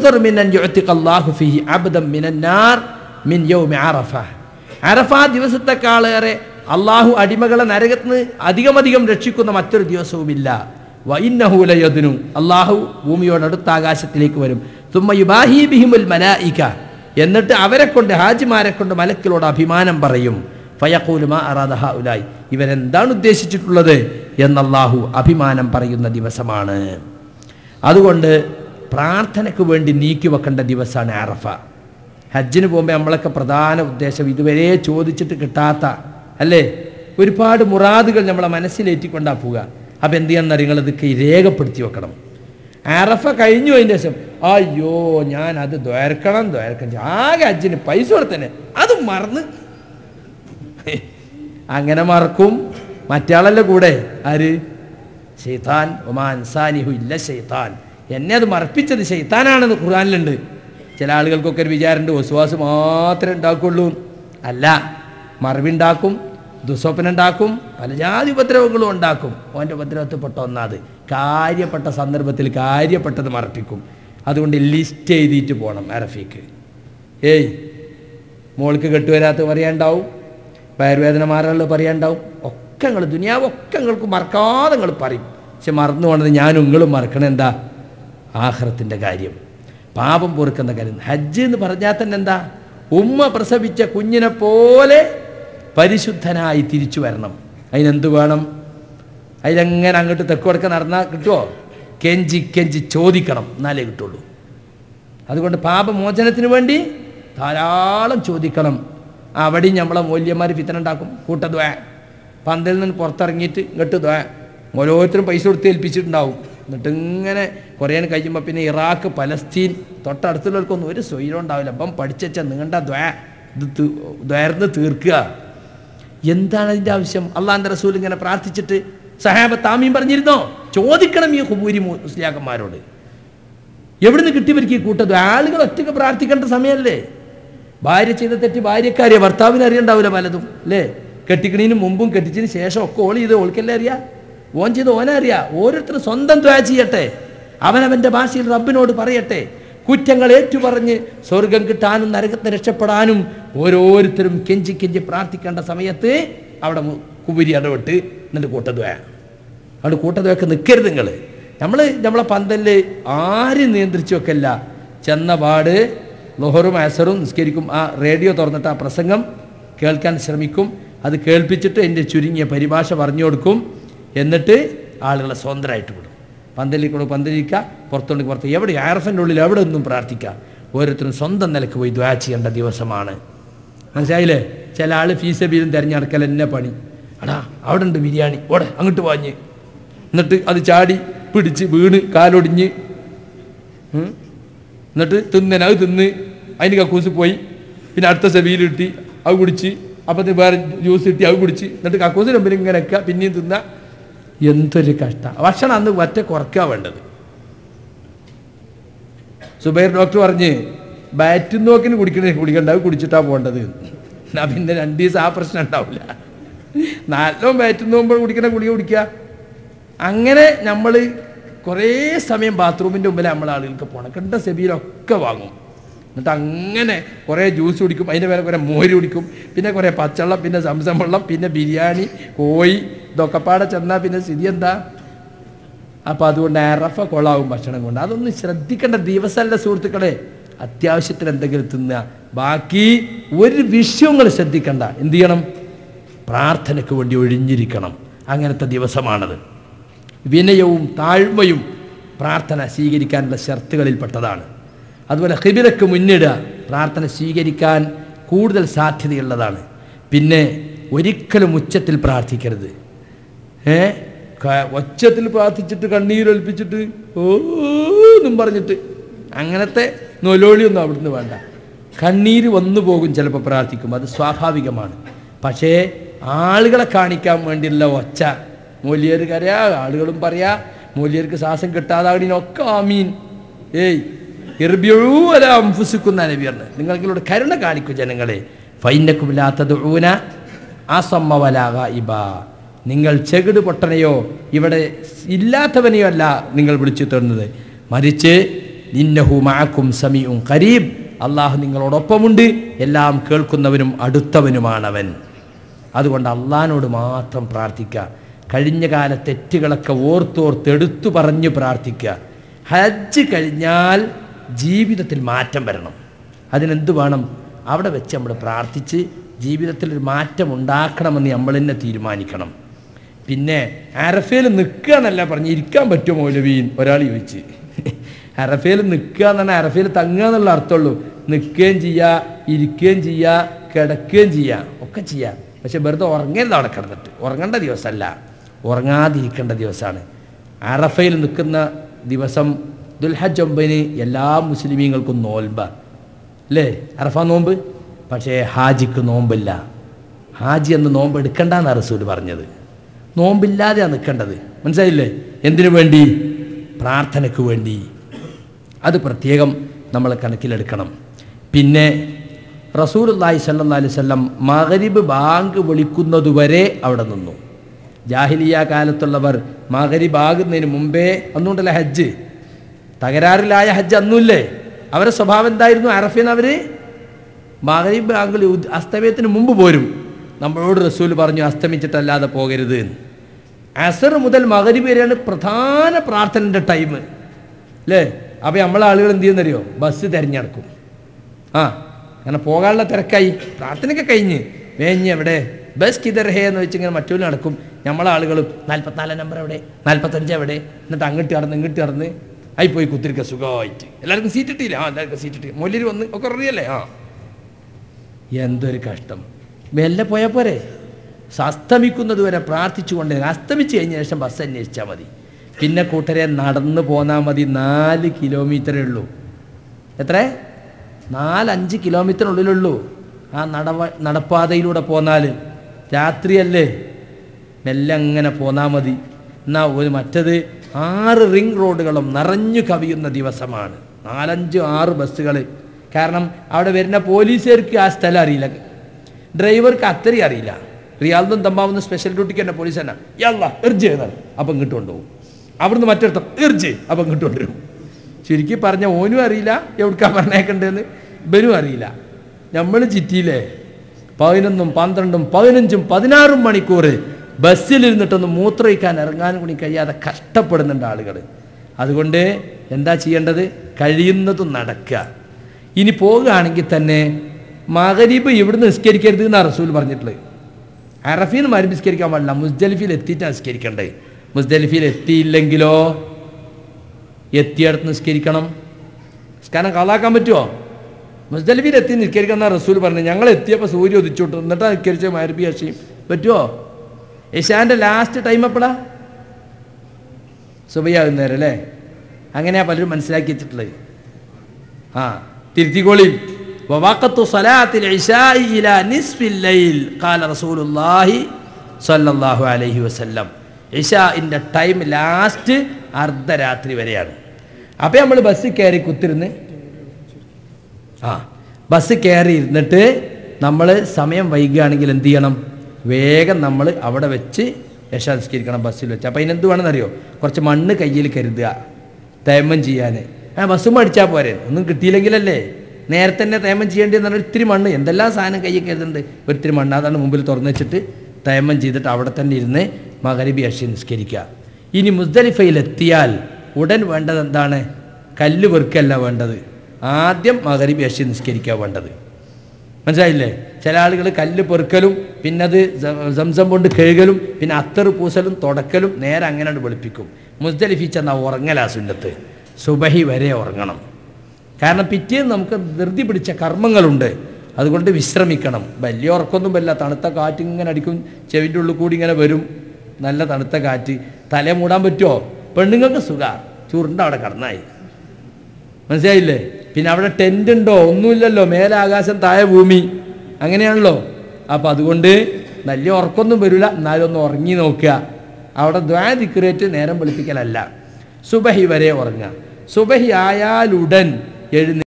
അക്തർ മിൻ അൻ യുഅ്തിഖ അല്ലാഹു ഫീഹി അബ്ദൻ മിനൻ നാർ മിൻ യൗമി അറഫ അറഫ ദിവസത്തെക്കാളേറെ അള്ളാഹു അടിമകളെ നരകത്ത് നിന്ന് അധികമധികം രക്ഷിക്കുന്ന മറ്റൊരു ദിവസവുമില്ല വൈന്നഹൂലയതിനു അള്ളാഹു ഭൂമിയോടടുത്ത ആകാശത്തിലേക്ക് വരും തുമ്മ യുബാഹി ബിഹിമുൽ മലായിക എന്നിട്ട് അവരെ കൊണ്ട് ഹാജിമാരെ കൊണ്ട് മലക്കിലോട് അഭിമാനം പറയും ഫയഖൂലുമാ അറാദഹ ഉലായി ഇവരെന്താണ് ഉദ്ദേശിച്ചിട്ടുള്ളത് എന്നല്ലാഹു അഭിമാനം പറയുന്ന ദിവസമാണ് അതുകൊണ്ട് പ്രാർത്ഥനയ്ക്ക് വേണ്ടി നീക്കി വെക്കേണ്ട ദിവസമാണ് അറഫ ഹജ്ജിന് പോകുമ്പോൾ നമ്മളൊക്കെ പ്രധാന ഉദ്ദേശം ഇതുവരെ ചോദിച്ചിട്ട് കിട്ടാത്ത അല്ലേ ഒരുപാട് മുറാദുകൾ നമ്മളെ മനസ്സിലേറ്റിക്കൊണ്ടാ പോവുക അപ്പം എന്ത് ചെയ്യണം നിങ്ങൾ ഇതൊക്കെ രേഖപ്പെടുത്തി വെക്കണം അറഫ കഴിഞ്ഞു അതിൻ്റെ ശേഷം അയ്യോ ഞാൻ അത് ദ്വരക്കണം ദ്വരക്കണം ആകെ ഹജ്ജിന് പൈസ കൊടുത്തന്നെ അത് മറന്ന് അങ്ങനെ മറക്കും മറ്റാളല്ലേ കൂടെ ആര് ഷെയ്ത്താൻ ഒമാൻ സാനിഹു ഇല്ല ഷെയ്ത്താൻ എന്നെ അത് മറപ്പിച്ചത് ഷെയ്ത്താനാണെന്ന് ഖുർആനിലുണ്ട് ചില ആളുകൾക്കൊക്കെ ഒരു വിചാരമുണ്ട് വസുവാസ് മാത്രമേ ഉണ്ടാക്കുള്ളൂ അല്ല മറവിണ്ടാക്കും ദുസ്വപ്നുണ്ടാക്കും പല ജാതി ഉപദ്രവങ്ങളും ഉണ്ടാക്കും ഓൻ്റെ ഉപദ്രവത്തിൽപ്പെട്ട ഒന്നാത് കാര്യപ്പെട്ട സന്ദർഭത്തിൽ കാര്യപ്പെട്ടത് മറപ്പിക്കും അതുകൊണ്ട് ലിസ്റ്റ് എഴുതിയിട്ട് പോകണം അറഫിക്ക് ഏയ് മോൾക്ക് കെട്ടുവരാത്ത പറയാണ്ടാവും വയറുവേദന മാറാനുള്ളത് പറയാണ്ടാവും ഒക്കെ നിങ്ങൾ ദുനിയാവൊക്കെ നിങ്ങൾക്ക് മറക്കാതെ നിങ്ങൾ പറയും പക്ഷെ മറന്നു പോണത് ഞാൻ നിങ്ങളും മറക്കണം എന്താ ആഹ്റത്തിൻ്റെ കാര്യം പാപം പൊറുക്കുന്ന കാര്യം ഹജ്ജ് എന്ന് പറഞ്ഞാൽ തന്നെ എന്താ ഉമ്മ പ്രസവിച്ച കുഞ്ഞിനെ പോലെ പരിശുദ്ധനായി തിരിച്ചു വരണം അതിനെന്ത് വേണം അതിലെങ്ങനെ അങ്ങോട്ട് തെക്കുവടക്ക നടന്നാൽ കിട്ടുമോ കെഞ്ചി കെഞ്ചി ചോദിക്കണം എന്നാലേ കിട്ടുള്ളൂ അതുകൊണ്ട് പാപമോചനത്തിന് വേണ്ടി ധാരാളം ചോദിക്കണം അവിടെയും നമ്മളെ മൂല്യന്മാർ ഫിത്തനുണ്ടാക്കും കൂട്ടദ്വേ പന്തലിൽ നിന്ന് പുറത്തിറങ്ങിയിട്ട് ഇങ്ങോട്ട് ദ്വേ ഓരോരുത്തരും പൈസ കൊടുത്ത് ഏൽപ്പിച്ചിട്ടുണ്ടാവും എന്നിട്ട് ഇങ്ങനെ കുറേ കഴിയുമ്പോൾ പിന്നെ ഇറാഖ് പലസ്തീൻ തൊട്ടടുത്തുള്ളവർക്കൊന്നും ഒരു സ്വൈരം ഉണ്ടാവില്ല അപ്പം പഠിച്ച നീണ്ട ദ്വേ ഇത് തി- ദ്വയർന്ന് തീർക്കുക എന്താണ് അതിൻ്റെ ആവശ്യം അള്ളാൻ്റെ റസൂൽ ഇങ്ങനെ പ്രാർത്ഥിച്ചിട്ട് സഹാബ താമീം പറഞ്ഞിരുന്നോ ചോദിക്കണം ഈ ഹുബൂരി മുസ്ലിയാക്കന്മാരോട് എവിടുന്ന് കിട്ടിയവർക്ക് ഈ കൂട്ടത് ആളുകൾ ഒറ്റയ്ക്ക് പ്രാർത്ഥിക്കേണ്ട സമയമല്ലേ ഭാര്യ ചെയ്ത തെറ്റ് ഭാര്യക്കാരിയ ഭർത്താവിന് അറിയണ്ടാവില്ല പലതും അല്ലേ കെട്ടിക്കണീന് മുമ്പും കെട്ടിച്ചതിന് ശേഷം ഒക്കെ ഓൾ ചെയ്ത് ഓൾക്കല്ലേ അറിയാ ഓൻ ചെയ്ത് ഓനെ അറിയാ ഓരോരുത്തർ സ്വന്തം ദ്വാ ചെയ്യട്ടെ അവനവൻ്റെ ഭാഷയിൽ റബ്ബിനോട് പറയട്ടെ കുറ്റങ്ങൾ ഏറ്റുപറഞ്ഞ് സ്വർഗം കിട്ടാനും നരകത്തിന് രക്ഷപ്പെടാനും ഓരോരുത്തരും കെഞ്ചി കെഞ്ചി പ്രാർത്ഥിക്കേണ്ട സമയത്ത് അവിടെ മു- കുബുരി ഇടപെട്ട് എന്നിട്ട് കൂട്ടദ്വയ അവിടെ കൂട്ടദ്വയൊക്കെ നിൽക്കരുത് നിങ്ങൾ നമ്മൾ നമ്മളെ പന്തലിൽ ആരും നിയന്ത്രിച്ചു വെക്കല്ല ചെന്ന പാട് ലൊഹറും അസറും നിസ്കരിക്കും ആ റേഡിയോ തുറന്നിട്ട് ആ പ്രസംഗം കേൾക്കാൻ ശ്രമിക്കും അത് കേൾപ്പിച്ചിട്ട് എൻ്റെ ചുരുങ്ങിയ പരിഭാഷ പറഞ്ഞു കൊടുക്കും എന്നിട്ട് ആളുകളെ സ്വതന്ത്രമായിട്ട് വിടും പന്തലിൽ കൂടെ പന്തലിരിക്കുക പുറത്തുകൊണ്ട് പുറത്ത് എവിടെ ആർഫൻ്റെ ഉള്ളിൽ എവിടെ ഒന്നും പ്രാർത്ഥിക്കുക ഓരോരുത്തരും സ്വന്തം നിലക്ക് പോയി ദ്വാ ചെയ്യേണ്ട ദിവസമാണ് മനസ്സിലായില്ലേ ചില ആൾ ഫീസ് ബീലും തിരഞ്ഞെടുക്കൽ എന്നെ പണി അടാ അവിടെ ഉണ്ട് ബിരിയാണി ഓടെ അങ്ങോട്ട് വാഞ്ഞ് എന്നിട്ട് അത് ചാടി പിടിച്ച് വീണ് കാലൊടിഞ്ഞ് ഉം. എന്നിട്ട് തിന്നന അത് തിന്ന് അതിന് കക്കൂസ് പോയി പിന്നെ അടുത്ത സെബിയിൽ കിട്ടി അത് കുടിച്ച് അപ്പത്തിന് വേറെ ജ്യൂസ് കിട്ടി അത് കുടിച്ച് എന്നിട്ട് കക്കൂസിന് മുമ്പിൽ ഇങ്ങനെ വെക്കുക പിന്നെയും തിന്ന എന്തൊരു കഷ്ട ഭക്ഷണം അന്ന് ഒറ്റ കുറയ്ക്കുക വേണ്ടത് സുബൈർ ഡോക്ടർ പറഞ്ഞ് ബാറ്റും നോക്കിന് കുടിക്കണേ കുടിക്കണ്ട അത് കുടിച്ചിട്ടാ പോകേണ്ടത് എന്നാ പിന്നെ രണ്ട് ദിവസം ആ പ്രശ്നം ഉണ്ടാവില്ല നാലോ ബാറ്റും നോക്കുമ്പോൾ കുടിക്കണ ഗുളിക കുടിക്കുക അങ്ങനെ നമ്മൾ കുറേ സമയം ബാത്റൂമിൻ്റെ മുമ്പിൽ നമ്മൾ ആളുകൾക്ക് പോകണം കണ്ട സെബിയിലൊക്കെ വാങ്ങും എന്നിട്ട് അങ്ങനെ കുറേ ജ്യൂസ് കുടിക്കും അതിൻ്റെ മേലെ കുറേ മോര് കുടിക്കും പിന്നെ കുറേ പച്ചവെള്ളം പിന്നെ സംസം വെള്ളം പിന്നെ ബിരിയാണി കോഴി ഇതൊക്കെ പാടെ ചെന്നാൽ പിന്നെ സ്ഥിതി എന്താ അപ്പോൾ അതുകൊണ്ട് അറഫ കൊള്ളാവും ഭക്ഷണം കൊണ്ട് അതൊന്നും ശ്രദ്ധിക്കേണ്ട ദിവസമല്ല സുഹൃത്തുക്കളെ അത്യാവശ്യത്തിന് എന്തെങ്കിലും തിന്നുക ബാക്കി ഒരു വിഷയങ്ങൾ ശ്രദ്ധിക്കണ്ട എന്ത് ചെയ്യണം പ്രാർത്ഥനയ്ക്ക് വേണ്ടി ഒഴിഞ്ഞിരിക്കണം അങ്ങനത്തെ ദിവസമാണത് വിനയവും താഴ്മയും പ്രാർത്ഥന സ്വീകരിക്കാനുള്ള ഷർത്തുകളിൽപ്പെട്ടതാണ് അതുപോലെ ഹിബിലക്ക് മുന്നിടുക പ്രാർത്ഥന സ്വീകരിക്കാൻ കൂടുതൽ സാധ്യതയുള്ളതാണ് പിന്നെ ഒരിക്കലും ഉച്ചത്തിൽ പ്രാർത്ഥിക്കരുത് ഏ ക- ഒച്ചത്തിൽ പ്രാർത്ഥിച്ചിട്ട് കണ്ണീരൊലിപ്പിച്ചിട്ട് ഓ എന്നും പറഞ്ഞിട്ട് അങ്ങനത്തെ നൊലോളിയൊന്നും അവിടുന്ന് വേണ്ട കണ്ണീര് വന്നു പോകും ചിലപ്പോൾ പ്രാർത്ഥിക്കും അത് സ്വാഭാവികമാണ് പക്ഷേ ആളുകളെ കാണിക്കാൻ വേണ്ടിയുള്ള ഒച്ച മൂല്യർ കരയാ ആളുകളും പറയാ മൂല്യർക്ക് ശ്വാസം കിട്ടാതാകണീനൊക്കെ ആമീൻ ഏയ് ഇർബിയൂ അല അംഫുസിക്കുന്ന നബിയാണ് നിങ്ങൾക്കിലൂടെ കരുണ കാണിക്കും ജനങ്ങളെ ഫൈനക്കുമില്ലാത്തത് ഊന അസമ്മവലാക ഇബ നിങ്ങൾ ചെകിട് പൊട്ടനെയോ ഇവിടെ ഇല്ലാത്തവനെയോ അല്ല നിങ്ങൾ വിളിച്ചു തരുന്നത് മറിച്ച് നിന്നഹു മാക്കും സമീഉം ഖരീബ് അള്ളാഹു നിങ്ങളോടൊപ്പമുണ്ട് എല്ലാം കേൾക്കുന്നവനും അടുത്തവനുമാണവൻ അതുകൊണ്ട് അള്ളഹാനോട് മാത്രം പ്രാർത്ഥിക്കുക കഴിഞ്ഞ കാല തെറ്റുകളൊക്കെ ഓർത്തോർത്ത് എടുത്തു പറഞ്ഞ് പ്രാർത്ഥിക്കുക ഹജ്ജ് കഴിഞ്ഞാൽ ജീവിതത്തിൽ മാറ്റം വരണം അതിനെന്ത് വേണം അവിടെ വെച്ച് നമ്മൾ പ്രാർത്ഥിച്ച് ജീവിതത്തിൽ ഒരു മാറ്റം ഉണ്ടാക്കണമെന്ന് നമ്മൾ തന്നെ തീരുമാനിക്കണം പിന്നെ അരഫയിൽ നിൽക്കുക എന്നല്ല പറഞ്ഞ് ഇരിക്കാൻ പറ്റുമോ മൗലവീൻ ഒരാൾ ചോദിച്ച് അരഫയിൽ നിൽക്കുക എന്ന് പറഞ്ഞാൽ അരഫയിൽ തങ്ങുക എന്നുള്ള അർത്ഥമുള്ളൂ നിൽക്കുകയും ചെയ്യുക ഇരിക്കുകയും ചെയ്യുക കിടക്കുകയും ചെയ്യുക ഒക്കെ ചെയ്യുക പക്ഷെ വെറുതെ ഉറങ്ങരുത് അവിടെ കിടന്നിട്ട് ഉറങ്ങേണ്ട ദിവസമല്ല ഉറങ്ങാതിരിക്കേണ്ട ദിവസമാണ് അറഫയിൽ നിൽക്കുന്ന ദിവസം ദുൽഹജ് ഒമ്പതിന് എല്ലാ മുസ്ലിമീങ്ങൾക്കും നോൽബ അല്ലേ അറഫ നോമ്പ് പക്ഷേ ഹാജിക്ക് നോമ്പില്ല ഹാജി എന്ന് നോമ്പ് എടുക്കണ്ടെന്നാണ് റസൂൽ പറഞ്ഞത് നോമ്പില്ലാതെയാണ് നിൽക്കേണ്ടത് മനസ്സിലായില്ലേ എന്തിനു വേണ്ടി പ്രാർത്ഥനയ്ക്ക് വേണ്ടി അത് പ്രത്യേകം നമ്മൾ കണക്കിലെടുക്കണം പിന്നെ റസൂലുല്ലാഹി സല്ലല്ലാഹു അലൈഹി വസല്ലം മഗ്രിബ് ബാങ്ക് വിളിക്കുന്നതുവരെ അവിടെ നിന്നു ജാഹിലിയ കാലത്തുള്ളവർ മഗ്രിബ് ആകുന്നതിന് മുമ്പേ അന്നുണ്ടല്ലോ ഹജ്ജ് തകരാറിലായ ഹജ്ജ് അന്നുമില്ലേ അവരുടെ സ്വഭാവം എന്തായിരുന്നു അറഫിന്ന് അവർ മഗ്രിബ് ബാങ്കിൽ ഉദ്- അസ്തമയത്തിന് മുമ്പ് പോരും നമ്മളോട് റസൂൽ പറഞ്ഞു അസ്തമിച്ചിട്ടല്ലാതെ പോകരുത് എന്ന്. അസർ മുതൽ മഗ്രിബ് വരെയാണ് പ്രധാന പ്രാർത്ഥനയുടെ ടൈം അല്ലേ അപ്പോൾ നമ്മളെ ആളുകൾ എന്ത് ചെയ്യുന്നറിയോ ബസ് തിരഞ്ഞെടുക്കും ആ അങ്ങനെ പോകാനുള്ള തിരക്കായി പ്രാർത്ഥനയൊക്കെ കഴിഞ്ഞ് വേഞ്ഞ് എവിടെ ബസ് കിതർ ഹേ എന്ന് വെച്ച് ഇങ്ങനെ മറ്റൊരു നടക്കും നമ്മളെ ആളുകളും നാൽപ്പത്തിനാലാം നമ്പർ എവിടെ നാൽപ്പത്തഞ്ച് എവിടെ എന്നിട്ട് അങ്ങോട്ട് കടന്ന് ഇങ്ങോട്ട് കടന്ന് ആയി പോയി കുത്തിരിക്ക സുഖമായിട്ട് എല്ലാവർക്കും സീറ്റ് ഇട്ടില്ല ആ എല്ലാവർക്കും സീറ്റ് ഇട്ടി മൊല്ലിൽ വന്ന് ഒക്കെ അറിയല്ലേ ആ എന്തൊരു കഷ്ടം മെല്ലെ പോയാൽ പോരെ അസ്തമിക്കുന്നത് വരെ പ്രാർത്ഥിച്ചുകൊണ്ട് അസ്തമിച്ച് കഴിഞ്ഞ ശേഷം ബസ് അന്വേഷിച്ചാൽ മതി പിന്നെ കൂട്ടരെ നടന്ന് പോന്നാൽ മതി നാല് കിലോമീറ്ററേ ഉള്ളൂ എത്ര നാലഞ്ച് കിലോമീറ്ററിനുള്ളിലുള്ളൂ ആ നടവ നടപ്പാതയിലൂടെ പോന്നാൽ രാത്രിയല്ലേ മെല്ലെ അങ്ങനെ പോന്നാൽ മതി എന്നാൽ ഒരു മറ്റത് ആറ് റിംഗ് റോഡുകളും നിറഞ്ഞു കവിയുന്ന ദിവസമാണ് നാലഞ്ച് ആറ് ബസ്സുകൾ കാരണം അവിടെ വരുന്ന പോലീസുകാർക്ക് ആ സ്ഥലം അറിയില്ല ഡ്രൈവർക്ക് അത്രയും അറിയില്ല റിയാദും തമ്പാവുന്ന സ്പെഷ്യൽ ഡ്യൂട്ടിക്ക് തന്നെ പോലീസ് തന്നെ യല്ല എർജ് എന്നാണ് അപ്പം ഇങ്ങോട്ട് കൊണ്ടുപോകും അവിടുന്ന് മറ്റൊരുത്തം എർജ് അപ്പം ഇങ്ങോട്ട് കൊണ്ടുവരും ശരിക്കും പറഞ്ഞ ഓനും അറിയില്ല എവിടുക്കാ പറഞ്ഞേക്കണ്ടേന്ന് ഇവനും അറിയില്ല നമ്മൾ ചിറ്റിയില്ലേ പതിനൊന്നും പന്ത്രണ്ടും പതിനഞ്ചും പതിനാറും മണിക്കൂർ ബസ്സിലിരുന്നിട്ടൊന്ന് മൂത്രയിക്കാൻ ഇറങ്ങാനും കൂടി കഴിയാതെ കഷ്ടപ്പെടുന്നുണ്ട് ആളുകൾ അതുകൊണ്ട് എന്താ ചെയ്യേണ്ടത് കഴിയുന്നതും നടക്കുക ഇനി പോകുകയാണെങ്കിൽ തന്നെ മകരീബ് ഇവിടുന്ന് നിസ്കരിക്കരുത് എന്നാണ് റസൂൽ പറഞ്ഞിട്ടുള്ളത് അറഫീന്ന് മരം നിസ്കരിക്കാൻ പാടില്ല മുസ്ദലിഫിൽ എത്തിയിട്ടാണ് നിസ്കരിക്കേണ്ടത് മുസ്ദലിഫിൽ എത്തിയില്ലെങ്കിലോ എത്തിയടത്ത് നിസ്കരിക്കണം നിസ്കാരം കളാക്കാൻ പറ്റുമോ മുസ്ദലിഫിൽ എത്തി നിസ്കരിക്കണം എന്നാണ് റസൂൽ പറഞ്ഞത് ഞങ്ങൾ എത്തിയപ്പോൾ സൂര്യ ഉദിച്ചോട്ട് എന്നിട്ടാണ് നിസ്കരിച്ച മരബി അഷയും പറ്റുമോ യശാൻ്റെ ലാസ്റ്റ് ടൈം എപ്പോഴാ സുബയാകുന്നേരം അല്ലേ അങ്ങനെയാ പലരും മനസ്സിലാക്കി വെച്ചിട്ടുള്ളത് ആ തിരുത്തിക്കോളി ووقت صلاة العشاء إلى نصف الليل قال رسول الله صلى الله عليه وسلم ഇഷാഇൻ്റെ ടൈം ലാസ്റ്റ് അർദ്ധരാത്രി വരെയാണ് അപ്പം നമ്മൾ ബസ്സിൽ കയറി കുത്തിരുന്ന് ആ ബസ് കയറി ഇരുന്നിട്ട് നമ്മൾ സമയം വൈകുകയാണെങ്കിൽ എന്ത് ചെയ്യണം വേഗം നമ്മൾ അവിടെ വെച്ച് യശാസ്കരിക്കണം ബസ്സിൽ വെച്ച് അപ്പം അതിനെന്ത് വേണമെന്നറിയോ കുറച്ച് മണ്ണ് കയ്യിൽ കരുതുക തേമം ചെയ്യാൻ ആ ബസ്സും അടിച്ചാൽ പോരെ ഒന്നും കിട്ടിയില്ലെങ്കിലല്ലേ നേരത്തെ തന്നെ തേമം ചെയ്യേണ്ടി എന്ന് പറഞ്ഞാൽ ഇത്തിരി മണ്ണ് എന്തെല്ലാം സാധനം കയ്യിൽ കരുതുന്നുണ്ട് ഒരിത്തിരി മണ്ണ് അതാണ് മുമ്പിൽ തുറന്നു വെച്ചിട്ട് തേമം ചെയ്തിട്ട് അവിടെ തന്നെ ഇരുന്ന് മകരബി അക്ഷി നിസ്കരിക്കുക ഇനി മുസ്ദലിഫയിൽ എത്തിയാൽ ഉടൻ വേണ്ടത് എന്താണ് കല്ല് വെറുക്കല്ല വേണ്ടത് ആദ്യം മകരബി അക്ഷി നിസ്കരിക്കുക വേണ്ടത് മനസ്സിലായില്ലേ ചില ആളുകൾ കല്ല് പെറുക്കലും പിന്നെ അത് സ- സംസം കൊണ്ട് കഴുകലും പിന്നെ അത്തറ് പൂസലും തുടക്കലും നേരെ അങ്ങനെ വെളുപ്പിക്കും മുസ്ദലിഫി ചെന്ന ഉറങ്ങലാ സുന്നത്ത് സുബഹി വരെ ഉറങ്ങണം കാരണം പിറ്റേന്ന് നമുക്ക് ധൃതി പിടിച്ച കർമ്മങ്ങളുണ്ട് അതുകൊണ്ട് വിശ്രമിക്കണം വലിയ ഉറക്കമൊന്നും വരില്ല തണുത്ത കാറ്റ് ഇങ്ങനെ അടിക്കും ചെവിൻ്റെ ഉള്ളിൽ കൂടി ഇങ്ങനെ വരും നല്ല തണുത്ത കാറ്റ് തല മൂടാൻ പറ്റുമോ പെണ്ണുങ്ങൾക്ക് സുഖ ചുരുണ്ട അവിടെ കടന്നായി മനസ്സിലായില്ലേ പിന്നെ അവിടെ ടെൻ്റ് ഉണ്ടോ ഒന്നുമില്ലല്ലോ മേലെ ആകാശം താഴെ ഭൂമി അങ്ങനെയാണല്ലോ അപ്പം അതുകൊണ്ട് നല്ല ഉറക്കമൊന്നും വരില്ല എന്നാലും ഒന്ന് ഉറങ്ങി നോക്കുക അവിടെ ദ്വാ ദിക്റേറ്റ് നേരം വെളുപ്പിക്കലല്ല സുബഹി വരെ ഉറങ്ങുക സുബഹി ആയാലുടൻ എഴുന്നേ